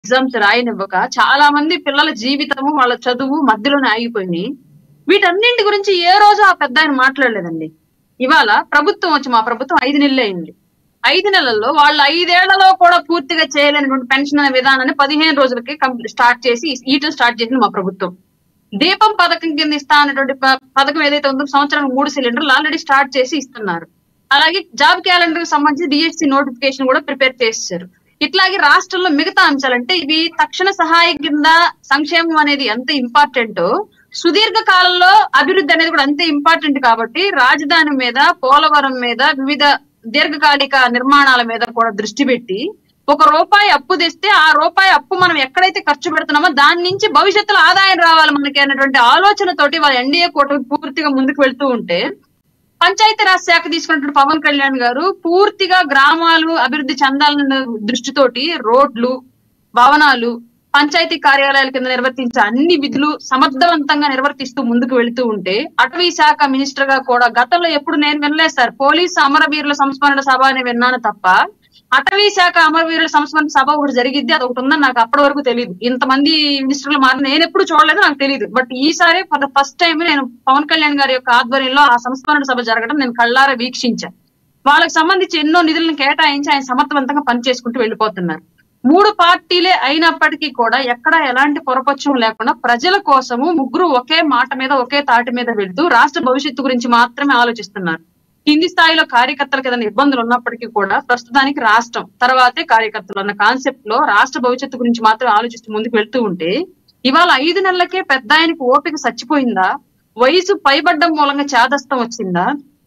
Exams రాయనివ్వక చాలా మంది పిల్లల జీవితము వాళ్ళ చదువు మధ్యలోనే ఆగిపోయింది వీటన్నింటి గురించి ఏ రోజు ఆ పెద్ద ఆయన మాట్లాడలేదండి ఇవాళ ప్రభుత్వం వచ్చి మా ప్రభుత్వం ఐదు నెలలు అయింది ఐదు నెలల్లో వాళ్ళు ఐదేళ్లలో కూడా పూర్తిగా చేయలేనటువంటి పెన్షన్ అనే విధానాన్ని పదిహేను రోజులకి కంప్లీట్ స్టార్ట్ చేసి ఈటలు స్టార్ట్ చేసింది మా ప్రభుత్వం దీపం పథకం కింద ఇస్తా అనేటువంటి ప- పథకం ఏదైతే ఉందో సంవత్సరానికి మూడు సిలిండర్లు ఆల్రెడీ స్టార్ట్ చేసి ఇస్తున్నారు అలాగే జాబ్ క్యాలెండర్ కి సంబంధించి డిఎస్సి నోటిఫికేషన్ కూడా ప్రిపేర్ చేశారు ఇట్లాగే రాష్ట్రంలో మిగతా అంశాలంటే ఇవి తక్షణ సహాయం కింద సంక్షేమం అనేది ఎంత ఇంపార్టెంట్ సుదీర్ఘ కాలంలో అభివృద్ధి అనేది కూడా అంతే ఇంపార్టెంట్ కాబట్టి రాజధాని మీద పోలవరం మీద వివిధ దీర్ఘకాలిక నిర్మాణాల మీద కూడా దృష్టి పెట్టి ఒక రూపాయి అప్పు తెస్తే ఆ రూపాయి అప్పు మనం ఎక్కడైతే ఖర్చు పెడుతున్నామో దాని నుంచి భవిష్యత్తులో ఆదాయం రావాలి మనకి అనేటువంటి ఆలోచనతోటి వాళ్ళ ఎన్డీఏ కూటమి పూర్తిగా ముందుకు వెళ్తూ ఉంటే పంచాయతీ రాజ్ శాఖ తీసుకున్నటువంటి పవన్ కళ్యాణ్ గారు పూర్తిగా గ్రామాలు అభివృద్ధి చెందాలన్న దృష్టితోటి రోడ్లు భవనాలు పంచాయతీ కార్యాలయాల కింద నిర్వర్తించే అన్ని విధులు సమర్థవంతంగా నిర్వర్తిస్తూ ముందుకు వెళుతూ ఉంటే అటవీ శాఖ మినిస్టర్ గా కూడా గతంలో ఎప్పుడు నేను వినలేదు సార్ పోలీసు అమరవీరుల సంస్మరణ సభ అని విన్నాను తప్ప అటవీ శాఖ అమరవీరుల సంస్మరణ సభ ఒకటి జరిగిద్ది అది ఒకటి ఉందని నాకు అప్పటి వరకు తెలియదు ఇంతమంది మినిస్టర్లు మారి నేను ఎప్పుడు చూడలేదు నాకు తెలియదు బట్ ఈసారి ఫర్ ద ఫస్ట్ టైం నేను పవన్ కళ్యాణ్ గారి యొక్క ఆధ్వర్యంలో ఆ సంస్మరణ సభ జరగడం నేను కళ్ళారా వీక్షించాను వాళ్ళకి సంబంధించి ఎన్నో నిధులను కేటాయించి ఆయన సమర్థవంతంగా పనిచేసుకుంటూ వెళ్ళిపోతున్నారు మూడు పార్టీలే అయినప్పటికీ కూడా ఎక్కడ ఎలాంటి పొరపక్షం లేకుండా ప్రజల కోసము ముగ్గురు ఒకే మాట మీద ఒకే తాటి మీద వెళ్తూ రాష్ట్ర భవిష్యత్తు గురించి మాత్రమే ఆలోచిస్తున్నారు కింది స్థాయిలో కార్యకర్తలకు ఏదైనా ఇబ్బందులు ఉన్నప్పటికీ కూడా ప్రస్తుతానికి రాష్ట్రం తర్వాతే కార్యకర్తలు అన్న కాన్సెప్ట్ లో రాష్ట్ర భవిష్యత్తు గురించి మాత్రమే ఆలోచిస్తూ ముందుకు వెళ్తూ ఉంటే ఇవాళ ఐదు నెలలకే పెద్ద ఆయనకు ఓపిక చచ్చిపోయిందా వయసు పైబడ్డం మూలంగా చేదస్తం వచ్చిందా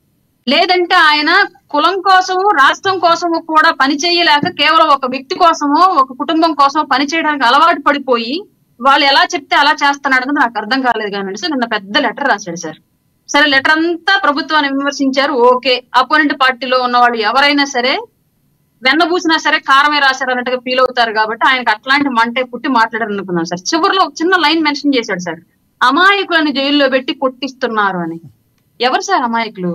లేదంటే ఆయన కులం కోసము రాష్ట్రం కోసము కూడా పని చేయలేక కేవలం ఒక వ్యక్తి కోసమో ఒక కుటుంబం కోసమో పని చేయడానికి అలవాటు పడిపోయి వాళ్ళు ఎలా చెప్తే అలా చేస్తున్నాడు అనేది నాకు అర్థం కాలేదు కానీ సార్ నిన్న పెద్ద లెటర్ రాశాడు సార్ సరే లెటర్ అంతా ప్రభుత్వాన్ని విమర్శించారు ఓకే అపోనెంట్ పార్టీలో ఉన్న వాళ్ళు ఎవరైనా సరే వెన్నబూసినా సరే కారమే రాశారు అన్నట్టుగా ఫీల్ అవుతారు కాబట్టి ఆయనకు అట్లాంటి మంటే పుట్టి మాట్లాడారు అనుకున్నాం సార్ చివరిలో ఒక చిన్న లైన్ మెన్షన్ చేశాడు సార్ అమాయకులను జైల్లో పెట్టి కొట్టిస్తున్నారు అని ఎవరు సార్ అమాయకులు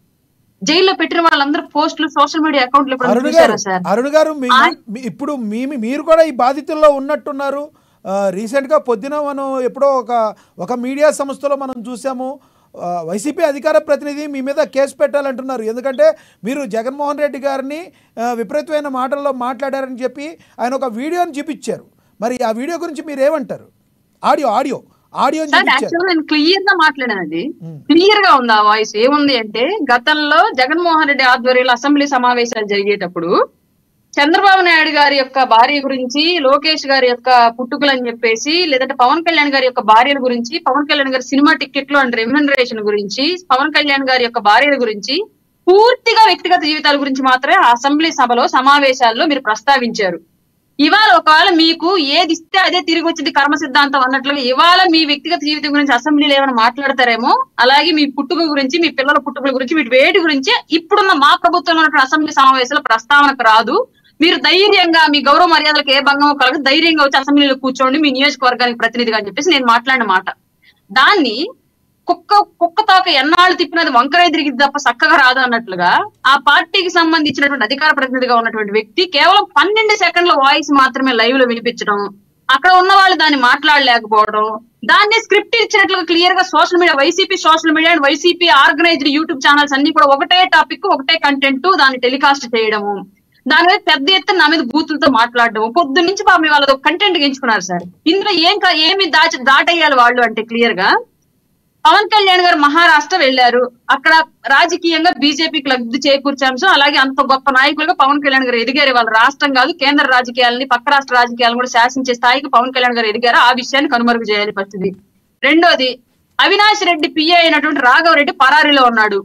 జైల్లో పెట్టిన వాళ్ళందరూ పోస్టులు సోషల్ మీడియా అకౌంట్లు ఇప్పుడు అరుణ్ చూసారా గారు సార్ అరుణ్ గారు మీ- మీ- ఇప్పుడు మీ మీరు కూడా ఈ బాధితుల్లో ఉన్నట్టున్నారు ఆ, రీసెంట్గా పొద్దున మనం ఎప్పుడో ఒక ఒక మీడియా సంస్థలో మనం చూసాము ఆ, వైసీపీ అధికార ప్రతినిధి మీ మీద కేసు పెట్టాలంటున్నారు ఎందుకంటే మీరు జగన్మోహన్ రెడ్డి గారిని ఆ, విపరీతమైన మాటల్లో మాట్లాడారని చెప్పి ఆయన ఒక వీడియోని చూపించారు మరి ఆ వీడియో గురించి మీరు ఏమంటారు ఆడియో ఆడియో ఆడియోని సార్ చూపించారు యాక్చువల్ నేను క్లియర్ గా మాట్లాడానండి ఉమ్. క్లియర్ గా ఉంది ఆ వాయిస్ ఏముంది అంటే గతంలో జగన్మోహన్ రెడ్డి ఆధ్వర్యంలో అసెంబ్లీ సమావేశాలు జరిగేటప్పుడు చంద్రబాబు నాయుడు గారి యొక్క భార్య గురించి లోకేష్ గారి యొక్క పుట్టుకలు అని చెప్పేసి లేదంటే పవన్ కళ్యాణ్ గారి యొక్క భార్యల గురించి పవన్ కళ్యాణ్ గారి సినిమా టికెట్లు అండ్ రెమ్యునరేషన్ గురించి పవన్ కళ్యాణ్ గారి యొక్క భార్యల గురించి పూర్తిగా వ్యక్తిగత జీవితాల గురించి మాత్రమే ఆ అసెంబ్లీ సభలో సమావేశాల్లో మీరు ప్రస్తావించారు ఇవాళ ఒకవేళ మీకు ఏది ఇస్తే అదే తిరిగి వచ్చింది కర్మ సిద్ధాంతం అన్నట్లుగా ఇవాళ మీ వ్యక్తిగత జీవితం గురించి అసెంబ్లీలో ఏమైనా మాట్లాడతారేమో అలాగే మీ పుట్టుక గురించి మీ పిల్లల పుట్టుకల గురించి వీటి వేటి గురించి ఇప్పుడున్న మా ప్రభుత్వంలో ఉన్నటువంటి అసెంబ్లీ సమావేశాల ప్రస్తావనకు రాదు మీరు ధైర్యంగా మీ గౌరవ మర్యాదలకు ఏ భంగం కలగ ధైర్యంగా వచ్చి అసెంబ్లీలో కూర్చోండి మీ నియోజకవర్గానికి ప్రతినిధిగా అని చెప్పేసి నేను మాట్లాడిన మాట దాన్ని కుక్క కుక్క తోక ఎన్నాళ్ళు తిప్పినది వంకరే తిరిగిద్ది తప్ప చక్కగా రాదు అన్నట్లుగా ఆ పార్టీకి సంబంధించినటువంటి అధికార ప్రతినిధిగా ఉన్నటువంటి వ్యక్తి కేవలం పన్నెండు సెకండ్ల వాయిస్ మాత్రమే లైవ్ లో వినిపించడం అక్కడ ఉన్న వాళ్ళు దాన్ని మాట్లాడలేకపోవడం దాన్ని స్క్రిప్ట్ ఇచ్చినట్లుగా క్లియర్ గా social media YCP social media and YCP organised YouTube channels అన్ని కూడా ఒకటే టాపిక్ ఒకటే కంటెంట్ దాన్ని టెలికాస్ట్ చేయడము దాని మీద పెద్ద ఎత్తున నా మీద బూతులతో మాట్లాడడం పొద్దు నుంచి పాపం వాళ్ళది ఒక కంటెంట్ ఎంచుకున్నారు సార్ ఇందులో ఏం కా- ఏమి దాచి దాటేయాలి వాళ్ళు అంటే క్లియర్ గా పవన్ కళ్యాణ్ గారు మహారాష్ట్ర వెళ్లారు అక్కడ రాజకీయంగా బీజేపీకి లబ్ధి చేకూర్చే అంశం అలాగే అంత గొప్ప నాయకులుగా పవన్ కళ్యాణ్ గారు ఎదిగారు వాళ్ళ రాష్ట్రం కాదు కేంద్ర రాజకీయాలని పక్క రాష్ట్ర రాజకీయాలను కూడా శాసించే స్థాయికి పవన్ కళ్యాణ్ గారు ఎదిగారు ఆ విషయాన్ని కనుమరుగు చేయాలి పరిస్థితి రెండోది అవినాష్ రెడ్డి పిఏ అయినటువంటి రాఘవ రెడ్డి పరారీలో ఉన్నాడు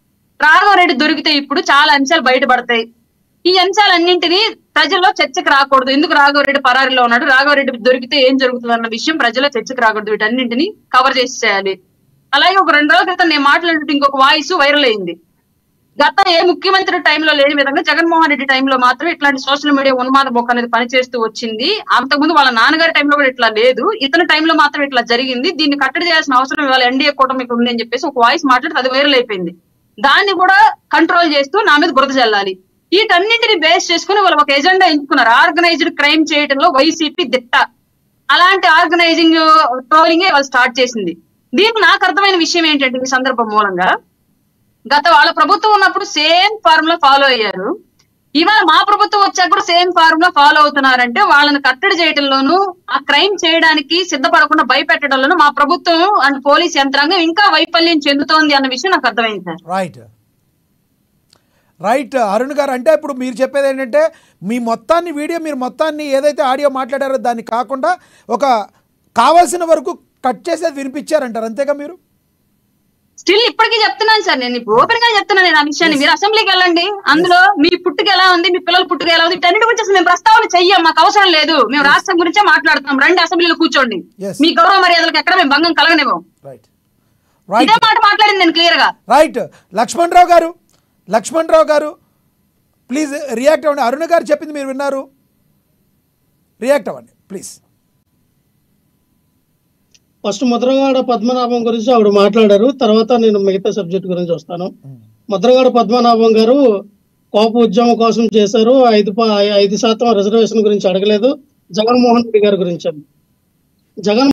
రాఘవ రెడ్డి దొరికితే ఇప్పుడు చాలా అంశాలు బయటపడతాయి ఈ అంశాలన్నింటినీ ప్రజల్లో చర్చకు రాకూడదు ఎందుకు రాఘవరెడ్డి పరారిలో ఉన్నాడు రాఘవరెడ్డి దొరికితే ఏం జరుగుతుంది అన్న విషయం ప్రజల్లో చర్చకు రాకూడదు వీటన్నింటినీ కవర్ చేసి చేయాలి అలాగే ఒక రెండు రోజుల క్రితం నేను మాట్లాడినట్టు ఇంకొక వాయిస్ వైరల్ అయింది గత ఏ ముఖ్యమంత్రి టైంలో లేని విధంగా జగన్మోహన్ రెడ్డి టైంలో మాత్రం ఇట్లాంటి సోషల్ మీడియా ఉన్మాద బొక్క అనేది పనిచేస్తూ వచ్చింది అంతకుముందు వాళ్ళ నాన్నగారి టైంలో కూడా ఇట్లా లేదు ఇతని టైంలో మాత్రం ఇట్లా జరిగింది దీన్ని కట్టడి చేయాల్సిన అవసరం ఇవాళ ఎన్డీఏ కూటమికి ఉంది అని చెప్పేసి ఒక వాయిస్ మాట్లాడితే అది వైరల్ అయిపోయింది దాన్ని కూడా కంట్రోల్ చేస్తూ నా మీద బురద చల్లాలి వీటన్నింటిని బేస్ చేసుకుని వాళ్ళు ఒక ఎజెండా ఎంచుకున్నారు ఆర్గనైజ్డ్ క్రైమ్ చేయడంలో వైసీపీ దిట్ట అలాంటి ఆర్గనైజింగ్ ట్రోలింగ్ వాళ్ళు స్టార్ట్ చేసింది దీనికి నాకు అర్థమైన విషయం ఏంటంటే ఈ సందర్భం మూలంగా గత వాళ్ళ ప్రభుత్వం ఉన్నప్పుడు సేమ్ ఫార్ములా ఫాలో అయ్యారు ఇవాళ మా ప్రభుత్వం వచ్చాక కూడా సేమ్ ఫార్ములా ఫాలో అవుతున్నారంటే వాళ్ళని కట్టడి చేయడంలోనూ ఆ క్రైమ్ చేయడానికి సిద్ధపడకుండా భయపెట్టడంలోనూ మా ప్రభుత్వం అండ్ పోలీస్ యంత్రాంగం ఇంకా వైఫల్యం చెందుతోంది అన్న విషయం నాకు అర్థమైంది సార్ రైట్ రైట్ అరుణ్ గారు అంటే ఇప్పుడు మీరు చెప్పేది ఏంటంటే మీ మొత్తాన్ని వీడియో మీరు మొత్తాన్ని ఏదైతే ఆడియో మాట్లాడారో దాన్ని కాకుండా ఒక కావాల్సిన వరకు కట్ చేసేది వినిపించారంటారు అంతేగా మీరు స్టిల్ ఇప్పటికీ చెప్తున్నాను సార్ నేను ఓపెన్ గా చెప్తున్నాను నేను ఆ విషయాన్ని మీరు అసెంబ్లీకి వెళ్ళండి అందులో మీ పుట్టుక ఎలా ఉంది మీ పిల్లల పుట్టుక ఎలా ఉంది వీటన్నిటి గురించి అసలు మేము ప్రస్తావన చెయ్యం మాకు అవసరం లేదు మేము రాష్ట్రం గురించే మాట్లాడుతున్నాం రండి అసెంబ్లీలో కూర్చోండి Yes. మీ గౌరవ మర్యాదలకు ఎక్కడ మేము భంగం కలగనివ్వం రైట్ రైట్ ఇదే మాట మాట్లాడింది నేను క్లియర్ గా రైట్ లక్ష్మణ్ రావు గారు లక్ష్మణ్ రావు గారు ప్లీజ్ రియాక్ట్ అవ్వండి అరుణ్ గారు చెప్పింది మీరు విన్నారు రియాక్ట్ అవ్వండి ప్లీజ్ ఫస్ట్ ముద్రగాడ పద్మనాభం గురించి ఆవిడ మాట్లాడారు తర్వాత నేను మిగతా సబ్జెక్ట్ గురించి వస్తాను ముద్రగాడ పద్మనాభం గారు కోప ఉద్యమం కోసం చేశారు ఐదు ప- ఐదు శాతం రిజర్వేషన్ గురించి అడగలేదు జగన్మోహన్ రెడ్డి గారి గురించి జగన్